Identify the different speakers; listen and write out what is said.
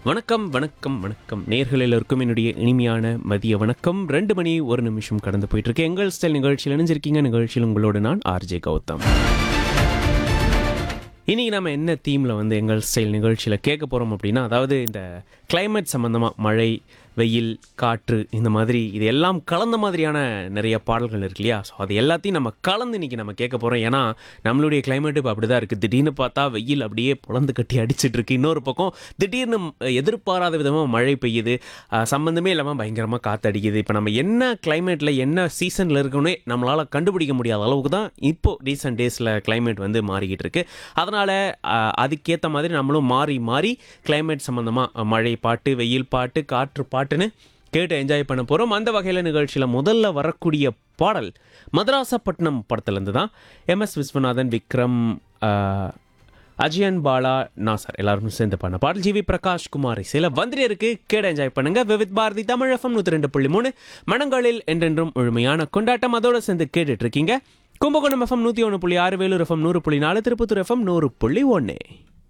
Speaker 1: வணக்கம் வணக்கம் வணக்கம் நேர்கள் எல்லோருக்கும் என்னுடைய இனிமையான மதிய வணக்கம் ரெண்டு மணி ஒரு நிமிஷம் கடந்து போயிட்டு இருக்கு எங்கள் ஸ்டைல் நிகழ்ச்சியில் இணைஞ்சிருக்கீங்க நிகழ்ச்சியில் உங்களோடு நான் ஆர்ஜே கௌதம் இன்னைக்கு நம்ம என்ன தீமில் வந்து எங்கள் ஸ்டைல் நிகழ்ச்சியில் கேட்க போகிறோம் அப்படின்னா அதாவது இந்த climate சம்மந்தமாக மழை வெயில் காற்று இந்த மாதிரி இது எல்லாம் கலந்த மாதிரியான நிறைய பாடல்கள் இருக்கு இல்லையா ஸோ அது எல்லாத்தையும் நம்ம கலந்து இன்னைக்கு நம்ம கேட்க போகிறோம் ஏன்னா நம்மளுடைய climate இப்போ அப்படி தான் இருக்குது திடீர்னு பார்த்தா வெயில் அப்படியே புலந்து கட்டி அடிச்சிட்டு இருக்கு இன்னொரு பக்கம் திடீர்னு எதிர்பாராத விதமாக மழை பெய்யுது ஆஹ் சம்பந்தமே இல்லாமல் பயங்கரமாக காற்று அடிக்குது இப்போ நம்ம என்ன கிளைமேட்டில் என்ன சீசனில் இருக்கணும்னே நம்மளால் கண்டுபிடிக்க முடியாத அளவுக்கு தான் இப்போ ரீசெண்ட் டேஸில் climate வந்து மாறிக்கிட்டு இருக்கு அதனால் அதுக்கேற்ற மாதிரி நம்மளும் மாறி மாறி climate சம்மந்தமாக மழை பாட்டு வெயில் பாட்டு காற்று பாட்டுன்னு கேட்டு என்ஜாய் பண்ண போகிறோம் அந்த வகையில் நிகழ்ச்சியில் முதல்ல வரக்கூடிய பாடல் மதராசப்பட்டினம் படத்துலேருந்து தான் எம்எஸ் விஸ்வநாதன் விக்ரம் ஆஹ், அஜயன் பாலா நாசர் எல்லாரும் சேர்ந்து பண்ண பாடல் ஜிவி பிரகாஷ் குமார் இசையில் வந்துட்டே இருக்கு கேட என்ஜாய் பண்ணுங்க விவித் பாரதி தமிழ் எஃப்எம் நூற்றி ரெண்டு புள்ளி மூணு மனங்களில் என்றென்றும் முழுமையான கொண்டாட்டம் அதோட சேர்ந்து கேட்டுட்டு இருக்கீங்க கும்பகோணம் எஃப்எம் நூற்றி ஒன்று புள்ளி ஆறு வேலூர் எஃப்எம் நூறு புள்ளி நாலு திருப்பத்தூர் எஃப்எம் நூறு புள்ளி ஒன்று